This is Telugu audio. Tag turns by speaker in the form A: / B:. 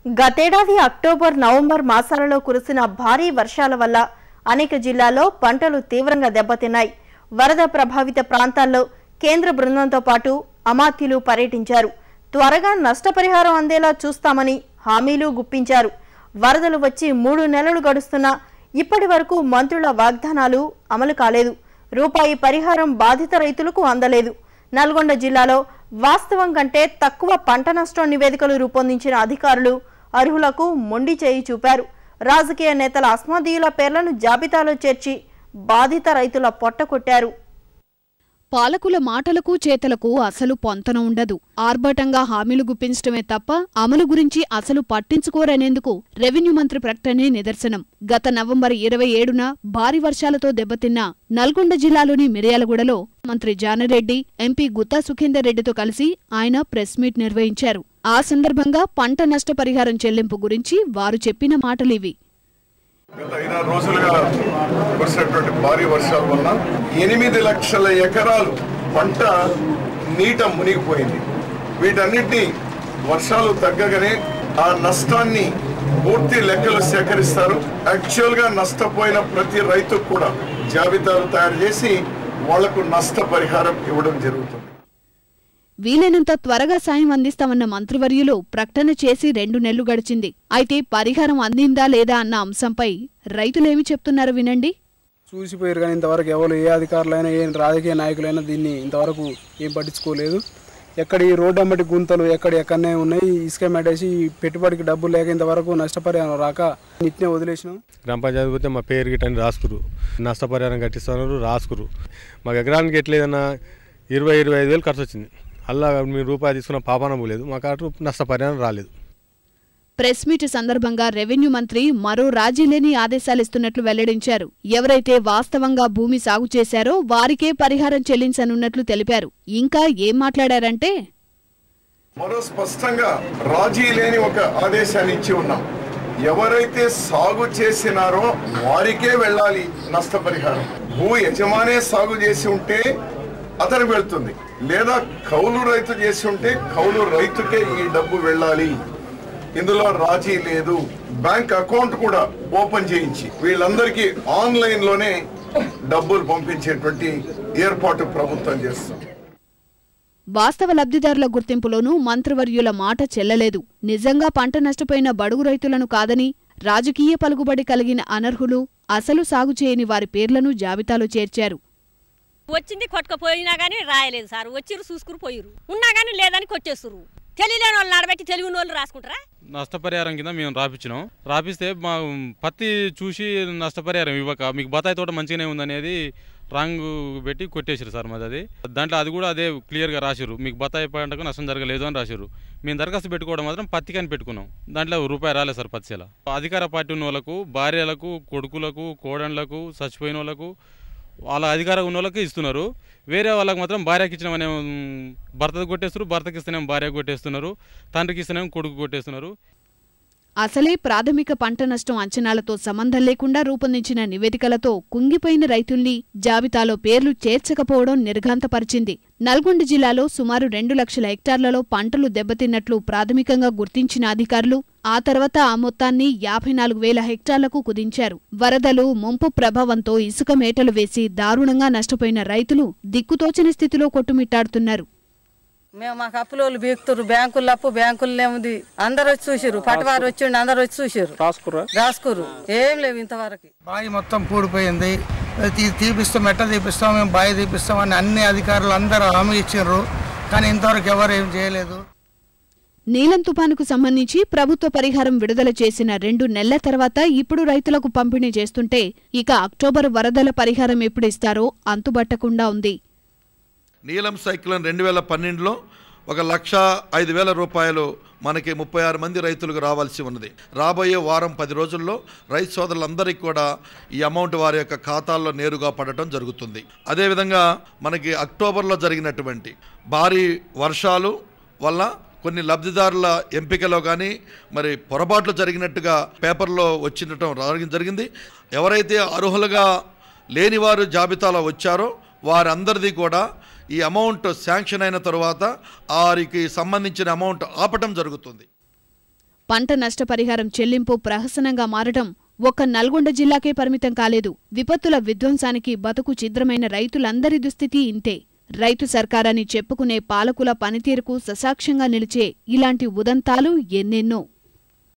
A: గతేడాది అక్టోబర్ నవంబర్ మాసాలలో కురిసిన భారీ వర్షాల వల్ల అనేక జిల్లాల్లో పంటలు తీవ్రంగా దెబ్బతిన్నాయి వరద ప్రభావిత ప్రాంతాల్లో కేంద్ర బృందంతో పాటు అమాత్యులు పర్యటించారు త్వరగా నష్టపరిహారం అందేలా చూస్తామని హామీలు గుప్పించారు వరదలు వచ్చి మూడు నెలలు గడుస్తున్నా ఇప్పటి వరకు మంత్రుల వాగ్దానాలు అమలు కాలేదు రూపాయి పరిహారం బాధిత రైతులకు అందలేదు నల్గొండ జిల్లాలో వాస్తవం కంటే తక్కువ పంట నష్టం నివేదికలు రూపొందించిన అధికారులు అర్హులకు మొండి చేయి చూపారు రాజకీయ నేతల అస్మదీయుల పేర్లను జాబితాలో చేర్చి బాధిత రైతుల పొట్ట కొట్టారు
B: పాలకుల మాటలకు చేతలకు అసలు పొంతన ఉండదు ఆర్భాటంగా హామీలు గుప్పించడమే తప్ప అమలు గురించి అసలు పట్టించుకోరనేందుకు రెవెన్యూ మంత్రి ప్రకటనే నిదర్శనం గత నవంబర్ ఇరవై ఏడున భారీ వర్షాలతో దెబ్బతిన్న నల్గొండ జిల్లాలోని మిర్యాలగూడలో మంత్రి జానరెడ్డి ఎంపీ గుత్తా సుఖేందర్ రెడ్డితో కలిసి ఆయన ప్రెస్ మీట్ నిర్వహించారు ఆ సందర్భంగా పంట నష్టపరిహారం చెల్లింపు గురించి వారు చెప్పిన మాటలివి
C: గత ఐదారు రోజులుగా కురిసినటువంటి భారీ వర్షాల వల్ల ఎనిమిది లక్షల ఎకరాలు పంట నీట మునిగిపోయింది వీటన్నిటిని వర్షాలు తగ్గగానే ఆ నష్టాన్ని పూర్తి లెక్కలు సేకరిస్తారు యాక్చువల్ గా నష్టపోయిన ప్రతి రైతుకు కూడా జాబితాలు తయారు చేసి వాళ్లకు నష్టపరిహారం ఇవ్వడం జరుగుతుంది
B: వీలైనంత త్వరగా సాయం అందిస్తామన్న మంత్రివర్యులు ప్రకటన చేసి రెండు నెలలు గడిచింది అయితే పరిహారం అందిందా లేదా అన్న అంశంపై రైతులేమి చెప్తున్నారో వినండి
D: చూసిపోయారు కానీ ఇంతవరకు ఎవరు ఏ అధికారులైనా ఏ రాజకీయ నాయకులైనా దీన్ని ఇంతవరకు ఏం పట్టించుకోలేదు ఎక్కడ ఈ రోడ్డు అమ్మటి గుంతలు ఎక్కడ ఎక్కడనే ఉన్నాయి ఇసుక మెటేసి పెట్టుబడికి డబ్బులు లేక ఇంతవరకు నష్టపరిహారం రాక నిట్నే వదిలేసినాం
E: గ్రామ పంచాయతీ పోతే మా పేరు గిట్ట అని రాసుకురు నష్టపరిహారం కట్టిస్తున్నారు రాసుకురు మాకు ఎకరానికి ఎట్లేదన్నా ఇరవై ఇరవై ఐదు వేలు ఖర్చు వచ్చింది అలా మీరు రూపాయి తీసుకున్న పాపాన పోలేదు మాకు అటు నష్టపరిహారం రాలేదు
B: ప్రెస్ మీట్ సందర్భంగా రెవెన్యూ మంత్రి మరో రాజీలేని ఆదేశాలిస్తున్నట్లు వెల్లడించారు ఎవరైతే వాస్తవంగా భూమి సాగు చేశారో వారికే పరిహారం చెల్లించనున్నట్లు తెలిపారు ఇంకా ఏం మాట్లాడారంటే
C: మరో స్పష్టంగా రాజీ లేని ఒక ఆదేశాన్ని ఇచ్చి ఉన్నాం ఎవరైతే సాగు చేసినారో వారికే వెళ్ళాలి నష్టపరిహారం భూ యజమానే సాగు చేసి ఉంటే అతనికి వెళ్తుంది లేదా కౌలు రైతు చేసి ఉంటే కౌలు రైతుకే ఈ డబ్బు వెళ్ళాలి ఇందులో రాజీ లేదు బ్యాంక్ అకౌంట్ కూడా ఓపెన్ చేయించి వీళ్ళందరికీ ఆన్లైన్ లోనే డబ్బులు పంపించేటువంటి ఏర్పాటు ప్రభుత్వం చేస్తుంది
B: వాస్తవ లబ్ధిదారుల గుర్తింపులోనూ మంత్రివర్యుల మాట చెల్లలేదు నిజంగా పంట నష్టపోయిన బడుగు రైతులను కాదని రాజకీయ పలుకుబడి కలిగిన అనర్హులు అసలు సాగు చేయని వారి పేర్లను జాబితాలో చేర్చారు
F: వచ్చింది కొట్టుకుపోయినా కానీ రాయలేదు సార్ వచ్చిర్రు చూసుకుని పోయిర్రు ఉన్నా కానీ లేదని కొట్టేస్తుర్రు తెలియలేని వాళ్ళు నడబెట్టి తెలివి వాళ్ళు రాసుకుంటారా
G: నష్టపరిహారం కింద మేము రాపించినాం రాపిస్తే మా పత్తి చూసి నష్టపరిహారం ఇవ్వక మీకు బత్తాయి తోట మంచిగానే ఉందనేది రాంగ్ పెట్టి కొట్టేసారు సార్ మాది అది దాంట్లో అది కూడా అదే క్లియర్గా రాసిర్రు మీకు బత్తాయి పంటకు నష్టం జరగలేదు అని రాసిర్రు మేము దరఖాస్తు పెట్టుకోవడం మాత్రం పత్తికి అని పెట్టుకున్నాం దాంట్లో రూపాయి రాలేదు సార్ పత్తిసేల అధికార పార్టీ ఉన్న వాళ్ళకు భార్యలకు కొడుకులకు కోడన్లకు చచ్చిపోయిన వాళ్ళకు వాళ్ళ అధికారం ఉన్న వాళ్ళకి ఇస్తున్నారు వేరే వాళ్ళకి మాత్రం భార్యకి ఇచ్చినామనే భర్తకు కొట్టేస్తున్నారు భర్తకి ఇస్తేనేమో భార్య కొట్టేస్తున్నారు తండ్రికి ఇస్తేనేమో కొడుకు కొట్టేస్తున్నారు
B: అసలే ప్రాథమిక పంట నష్టం అంచనాలతో సంబంధం లేకుండా రూపొందించిన నివేదికలతో కుంగిపోయిన రైతుల్ని జాబితాలో పేర్లు చేర్చకపోవడం నిర్ఘాంతపరిచింది నల్గొండ జిల్లాలో సుమారు రెండు లక్షల హెక్టార్లలో పంటలు దెబ్బతిన్నట్లు ప్రాథమికంగా గుర్తించిన అధికారులు ఆ తర్వాత ఆ మొత్తాన్ని యాభై నాలుగు వేల హెక్టార్లకు కుదించారు వరదలు ముంపు ప్రభావంతో ఇసుక మేటలు వేసి దారుణంగా నష్టపోయిన రైతులు దిక్కుతోచని స్థితిలో కొట్టుమిట్టాడుతున్నారు
H: మేము మాకు అప్పులోళ్ళు బీకుతురు బ్యాంకుల్లో అప్పు బ్యాంకుల్లో ఉంది అందరు వచ్చి చూసిర్రు పట్టువారు వచ్చిండు అందరు వచ్చి చూసిర్రు
D: రాసుకుర్రా
H: రాసుకుర్రు ఏం లేవు ఇంతవరకు
I: బావి మొత్తం పూడిపోయింది తీ- తీపిస్తాం ఎట్ట తీపిస్తాం మేము బావి తీపిస్తాం అని అన్ని అధికారులు అందరూ హామీ ఇచ్చిండ్రు కానీ ఇంతవరకు ఎవరు ఏం చేయలేదు
B: నీలం తుపానుకు సంబంధించి ప్రభుత్వ పరిహారం విడుదల చేసిన రెండు నెలల తర్వాత ఇప్పుడు రైతులకు పంపిణీ చేస్తుంటే ఇక అక్టోబర్ వరదల పరిహారం ఎప్పుడు ఇస్తారో అంతుబట్టకుండా ఉంది
J: నీలం సైక్లోన్ రెండు వేల పన్నెండులో ఒక లక్ష ఐదు వేల రూపాయలు మనకి ముప్పై ఆరు మంది రైతులకు రావాల్సి ఉన్నది రాబోయే వారం పది రోజుల్లో రైతు సోదరులందరికీ కూడా ఈ అమౌంట్ వారి యొక్క ఖాతాల్లో నేరుగా పడటం జరుగుతుంది అదేవిధంగా మనకి అక్టోబర్లో జరిగినటువంటి భారీ వర్షాలు వల్ల కొన్ని లబ్ధిదారుల ఎంపికలో కానీ మరి పొరపాట్లు జరిగినట్టుగా పేపర్లో వచ్చిండటం రావడం జరిగింది ఎవరైతే అర్హులుగా లేనివారు జాబితాలో వచ్చారో వారందరిది కూడా ఈ అమౌంట్ శాంక్షన్ అయిన తరువాత వారికి సంబంధించిన అమౌంట్ ఆపటం జరుగుతుంది
B: పంట నష్టపరిహారం చెల్లింపు ప్రహసనంగా మారటం ఒక్క నల్గొండ జిల్లాకే పరిమితం కాలేదు విపత్తుల విధ్వంసానికి బతుకు ఛిద్రమైన రైతులందరి దుస్థితి ఇంతే రైతు సర్కారని చెప్పుకునే పాలకుల పనితీరుకు ససాక్ష్యంగా నిలిచే ఇలాంటి ఉదంతాలు ఎన్నెన్నో